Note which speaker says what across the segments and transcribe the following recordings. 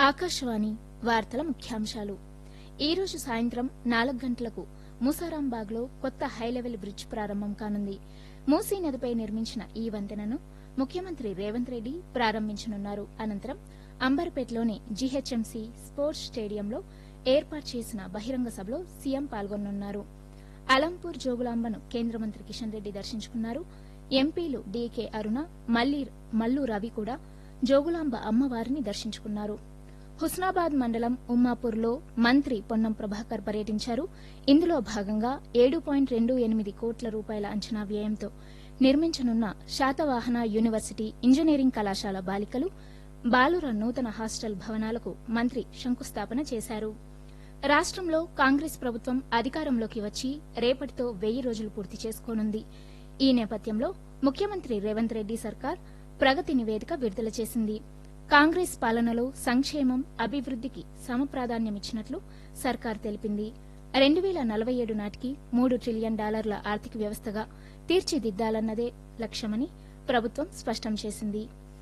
Speaker 1: ఆకాశవాణి వార్తల ముఖ్యాంశాలు ఈ రోజు సాయంత్రం నాలుగు గంటలకు ముసారాంబాగ్లో కొత్త హైలెవెల్ బ్రిడ్జ్ ప్రారంభం కానుంది మూసీ నదిపై నిర్మించిన ఈ వంతెనను ముఖ్యమంత్రి రేవంత్ రెడ్డి ప్రారంభించనున్నారు అనంతరం అంబర్పేటలోని జీహెచ్ఎంసీ స్పోర్ట్స్ స్టేడియంలో ఏర్పాటు చేసిన బహిరంగ సభలో సీఎం పాల్గొనున్నారు అలంపూర్ జోగులాంబను కేంద్ర మంత్రి కిషన్ రెడ్డి దర్శించుకున్నారు ఎంపీలు డీకే అరుణ మల్లి మల్లు రవి కూడా జోగులాంబ అమ్మవారిని దర్శించుకున్నారు హుస్నాబాద్ మండలం ఉమ్మాపూర్లో మంత్రి పొన్నం ప్రభాకర్ పర్యటించారు ఇందులో భాగంగా ఏడు పాయింట్ రెండు ఎనిమిది కోట్ల రూపాయల అంచనా వ్యయంతో నిర్మించనున్న శాతవాహన యూనివర్సిటీ ఇంజనీరింగ్ కళాశాల బాలికలు బాలుర నూతన హాస్టల్ భవనాలకు మంత్రి శంకుస్థాపన చేశారు రాష్టంలో కాంగ్రెస్ ప్రభుత్వం అధికారంలోకి వచ్చి రేపటితో వెయ్యి రోజులు పూర్తి చేసుకోనుంది ఈ నేపథ్యంలో ముఖ్యమంత్రి రేవంత్ రెడ్డి సర్కార్ ప్రగతి నివేదిక విడుదల చేసింది కాంగ్రెస్ పాలనలో సంక్షేమం అభివృద్దికి సమప్రాధాన్యమిచ్చినట్లు సర్కార్ తెలిపింది రెండు వేల నలభై ఏడు నాటికి మూడు ట్రిలియన్ డాలర్ల ఆర్థిక వ్యవస్థగా తీర్చిదిద్దాలన్నదే లక్ష్యమని ప్రభుత్వం స్పష్టం చేసింది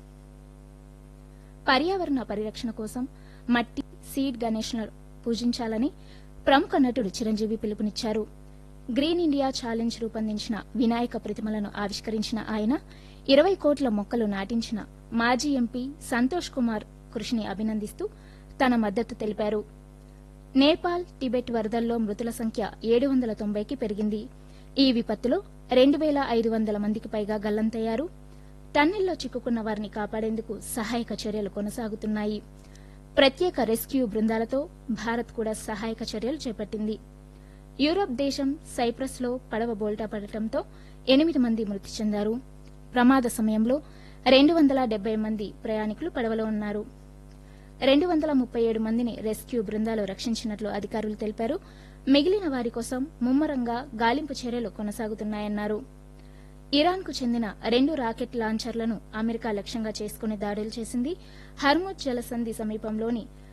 Speaker 1: పర్యావరణ పరిరక్షణ కోసం మట్టి సీడ్ గణేష్లను పూజించాలని ప్రముఖ నటుడు చిరంజీవి పిలుపునిచ్చారు గ్రీన్ ఇండియా ఛాలెంజ్ రూపొందించిన వినాయక ప్రతిమలను ఆవిష్కరించిన ఆయన ఇరవై కోట్ల మొక్కలు నాటించిన మాజీ ఎంపీ సంతోష్ కుమార్ కృషిని అభినందిస్తూ తన మద్దతు తెలిపారు నేపాల్ టిబెట్ వరదల్లో మృతుల సంఖ్య ఏడు వందల తొంభైకి పెరిగింది ఈ విపత్తులో రెండు వేల ఐదు వందల మందికి పైగా గల్లంతయ్యారు టన్నెల్లో చిక్కుకున్న వారిని కాపాడేందుకు సహాయక చర్యలు కొనసాగుతున్నాయి ప్రత్యేక రెస్క్యూ బృందాలతో భారత్ కూడా సహాయక చర్యలు చేపట్టింది యూరప్ దేశం సైప్రస్ లో పడవ బోల్టా పడటంతో ఎనిమిది మంది మృతి చెందారు ప్రమాద సమయంలో రెండు వందల డెబ్బై మంది ప్రయాణికులు పడవలో ఉన్నారు రెండు వందల ముప్పై ఏడు మందిని రెస్క్యూ బృందాలు రక్షించినట్లు అధికారులు తెలిపారు మిగిలిన వారి కోసం ముమ్మరంగా గాలింపు చర్యలు కొనసాగుతున్నాయన్నారు ఇరాన్కు చెందిన రెండు రాకెట్ లాంచర్లను అమెరికా లక్ష్యంగా చేసుకుని దాడులు చేసింది హర్ముద్ జలసంధి సమీపంలోని